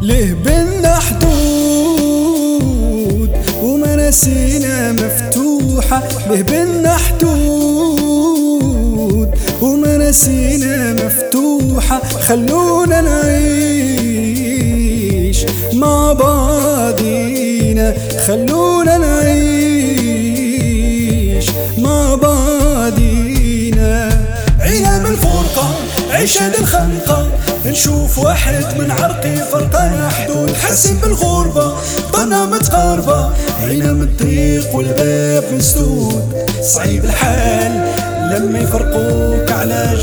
ليه بينا حدود ومناسينا مفتوحة ليه بينا حدود ومناسينا مفتوحة خلونا نعيش مع بعضينا خلونا نعيش مع بعضينا عينا من فرقة عيشة الخنقة نشوف واحد من عرقي فرقنا حدود حاسين بالغربة ضنا متقاربة عينا من الطريق والباب مسدود صعيب الحال لما يفرقوك على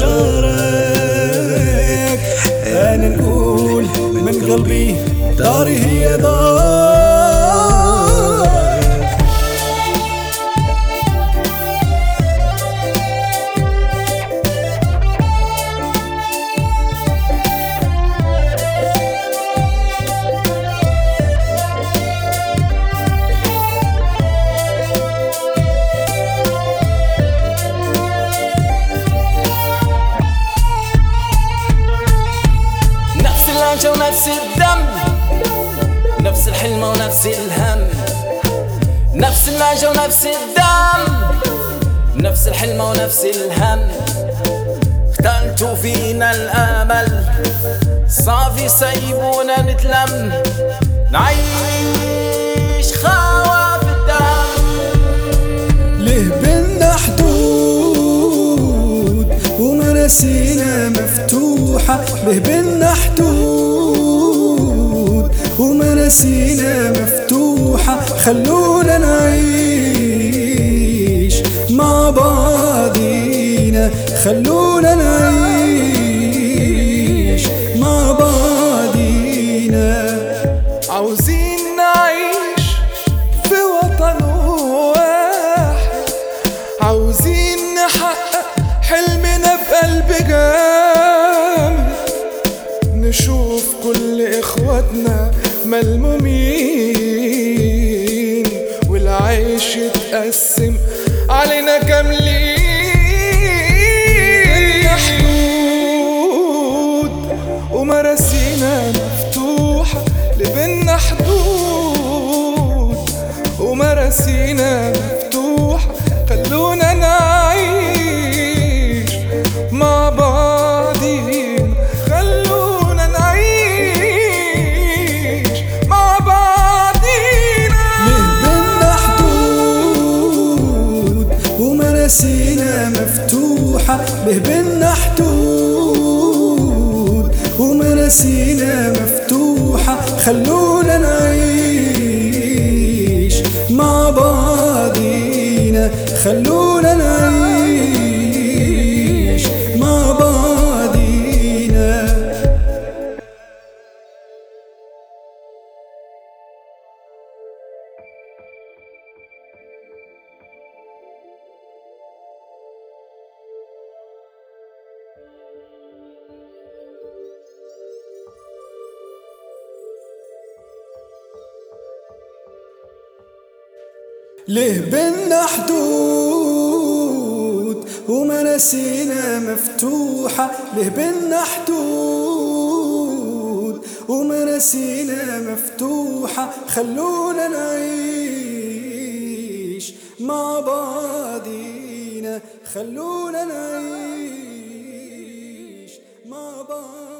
جارك انا نقول من قلبي داري هي دار نفس اللهجة ونفس الدم نفس الحلمة ونفس الهم نفس اللهجة ونفس الدم نفس الحلمة ونفس الهم اختلتوا فينا الامل صافي سيبونا نتلم نعيش خوا في الدم ليه بينا حدود ومناسينا مفتوحة ليه بينا حدود ومناسينا مفتوحة خلونا نعيش مع بعضينا خلونا نعيش مع بعضينا عاوزين نعيش في وطن واحد عاوزين نحقق حلمنا بقلب جامد نشوف كل اخواتنا ملمومين والعيش يتقسم علينا كاملين حدود ومراسينا مفتوحة لبنا حدود ومراسينا مفتوحة خلونا نعيش مع بعضين خلونا نعيش مع بعضينا ليه بينا حدود ومراسينا مفتوحة ليه بينا حدود ومراسينا مفتوحة خلونا نعيش مع بعضينا خلونا نعيش مع بعضينا ليه بينا حدود ومناسينا مفتوحة ليه بينا حدود ومناسينا مفتوحة خلونا نعيش مع بعضينا خلونا نعيش مع بعض